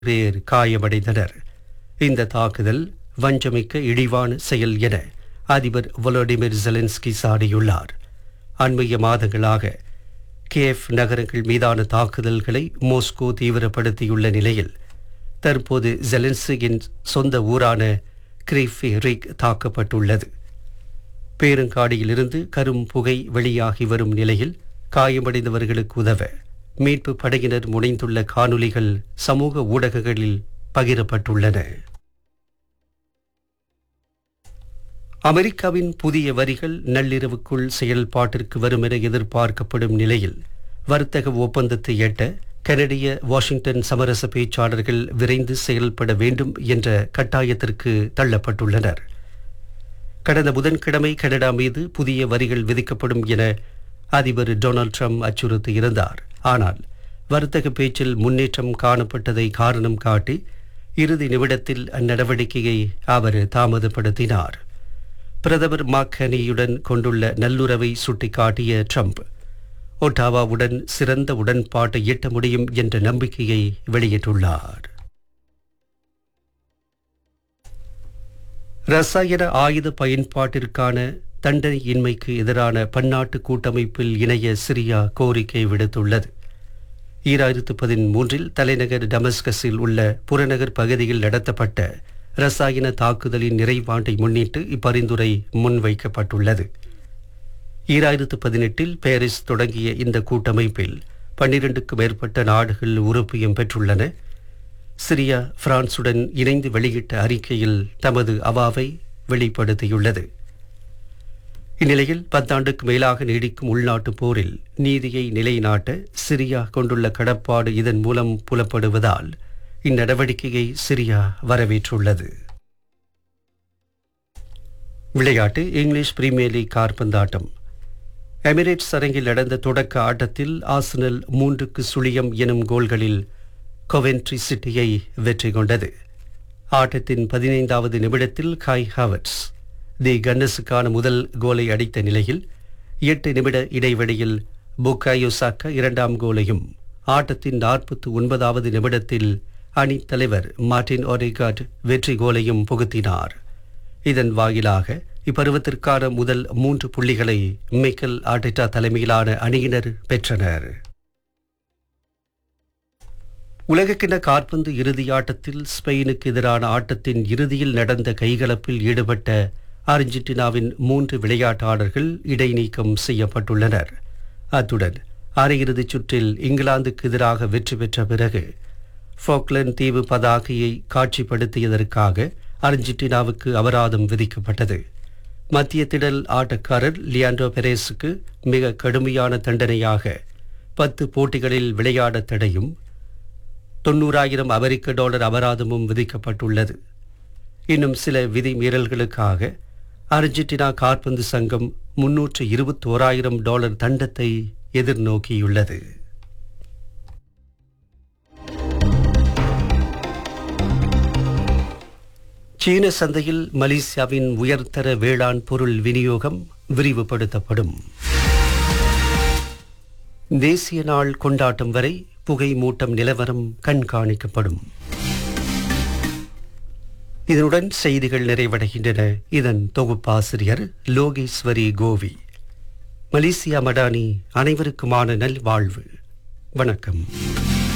பேர் காயமடைந்தனர் இந்த தாக்குதல் வஞ்சமிக்க இழிவான செயல் என அதிபர் வொலோடிமிர் ஜெலன்ஸ்கி சாடியுள்ளார் அண்மைய மாதங்களாக கேஃப் நகரங்கள் மீதான தாக்குதல்களை மோஸ்கோ தீவிரப்படுத்தியுள்ள நிலையில் தற்போது ஜெலன்ஸ்கியின் சொந்த ஊரான கிரிஃபெரிக் தாக்கப்பட்டுள்ளது பேருங்காடியிலிருந்து கரும் புகை வெளியாகி வரும் நிலையில் காயமடைந்தவர்களுக்கு உதவ மீட்பு படையினர் முனைந்துள்ள காணொளிகள் சமூக ஊடகங்களில் பகிரப்பட்டுள்ளன அமெரிக்காவின் புதிய வரிகள் நள்ளிரவுக்குள் செயல்பாட்டிற்கு வரும் என எதிர்பார்க்கப்படும் நிலையில் வர்த்தக ஒப்பந்தத்தை எட்ட கனடிய வாஷிங்டன் சமரச பேச்சாளர்கள் விரைந்து செயல்பட வேண்டும் என்ற கட்டாயத்திற்கு தள்ளப்பட்டுள்ளனர் கடந்த புதன்கிழமை கனடா மீது புதிய வரிகள் விதிக்கப்படும் என அதிபர் டொனால்ட் ட்ரம்ப் அச்சுறுத்தியிருந்தார் ஆனால் வர்த்தக பேச்சில் முன்னேற்றம் காணப்பட்டதை காரணம் காட்டி இறுதி நிமிடத்தில் அந்நடவடிக்கையை அவர் தாமதப்படுத்தினார் பிரதமர் மாக்கனியுடன் கொண்டுள்ள நல்லுறவை சுட்டிக்காட்டிய ட்ரம்ப் ஒட்டாவாவுடன் சிறந்த உடன்பாட்டை எட்ட முடியும் என்ற நம்பிக்கையை வெளியிட்டுள்ளார் ரசாயன ஆயுத பயன்பாட்டிற்கான தண்டனையின்மைக்கு எதிரான பன்னாட்டு கூட்டமைப்பில் இணைய சிரியா கோரிக்கை விடுத்துள்ளது ஈராயிரத்து பதிமூன்றில் தலைநகர் டமஸ்கஸில் உள்ள புறநகர் பகுதியில் நடத்தப்பட்ட ரசாயன தாக்குதலின் நிறைவாண்டை முன்னிட்டு இப்பரிந்துரை முன்வைக்கப்பட்டுள்ளது ஈராயிரத்து பதினெட்டில் பாரிஸ் தொடங்கிய இந்த கூட்டமைப்பில் பன்னிரண்டுக்கு மேற்பட்ட நாடுகள் உறுப்பியம் பெற்றுள்ளன சிரியா பிரான்சுடன் இணைந்து வெளியிட்ட அறிக்கையில் தமது அவாவை வெளிப்படுத்தியுள்ளது இந்நிலையில் பத்தாண்டுக்கு மேலாக நீடிக்கும் உள்நாட்டுப் போரில் நீதியை நிலைநாட்ட சிரியா கொண்டுள்ள கடப்பாடு இதன் மூலம் புலப்படுவதால் இந்நடவடிக்கையை சிரியா வரவேற்றுள்ளது விளையாட்டு இங்கிலீஷ் பிரீமியர் லீக் கார்பந்தாட்டம் எமிரேட்ஸ் அரங்கில் நடந்த தொடக்க ஆட்டத்தில் ஆசனல் மூன்றுக்கு சுழியம் எனும் கோல்களில் கொவென்ட்ரி சிட்டியை வெற்றி கொண்டது ஆட்டத்தின் பதினைந்தாவது நிமிடத்தில் காய் ஹாவர்ட்ஸ் தி கன்னஸுக்கான முதல் கோலை அடித்த நிலையில் எட்டு நிமிட இடைவெளியில் புக்காயோசாக்கா இரண்டாம் கோலையும் ஆட்டத்தின் நாற்பத்தி ஒன்பதாவது நிமிடத்தில் அணி தலைவர் மார்டின் ஒரிகாட் வெற்றி கோலையும் புகுத்தினார் இதன் வாயிலாக இப்பருவத்திற்கான முதல் மூன்று புள்ளிகளை மைக்கேல் ஆர்டெட்டா தலைமையிலான அணியினர் பெற்றனர் உலகக்கிண காற்பந்து இறுதியாட்டத்தில் ஸ்பெயினுக்கு எதிரான ஆட்டத்தின் இறுதியில் நடந்த கைகலப்பில் ஈடுபட்ட அர்ஜென்டினாவின் மூன்று விளையாட்டாளர்கள் இடைநீக்கம் செய்யப்பட்டுள்ளனர் அத்துடன் அரையிறுதிச் சுற்றில் இங்கிலாந்துக்கு எதிராக வெற்றி பெற்ற பிறகு ஃபோக்லண்ட் தீவு பதாகையை காட்சிப்படுத்தியதற்காக அர்ஜென்டினாவுக்கு அபராதம் விதிக்கப்பட்டது மத்திய திடல் ஆட்டக்காரர் லியாண்டோ பெரேஸுக்கு மிக கடுமையான தண்டனையாக பத்து போட்டிகளில் விளையாட தடையும் தொண்ணூறாயிரம் அமெரிக்க டாலர் அபராதமும் விதிக்கப்பட்டுள்ளது இன்னும் சில விதி மீறல்களுக்காக அர்ஜென்டினா காற்பந்து சங்கம் முன்னூற்று இருபத்தோராயிரம் டாலர் தண்டத்தை எதிர்நோக்கியுள்ளது சீன சந்தையில் மலேசியாவின் உயர்தர வேளாண் பொருள் விநியோகம் விரிவுபடுத்தப்படும் தேசிய நாள் கொண்டாட்டம் வரை புகை மூட்டம் நிலவரம் கண்காணிக்கப்படும் இதனுடன் செய்திகள் நிறைவடைகின்றன இதன் தொகுப்பாசிரியர் லோகேஸ்வரி கோவி மலேசியா மடானி அனைவருக்குமான நல்வாழ்வு வணக்கம்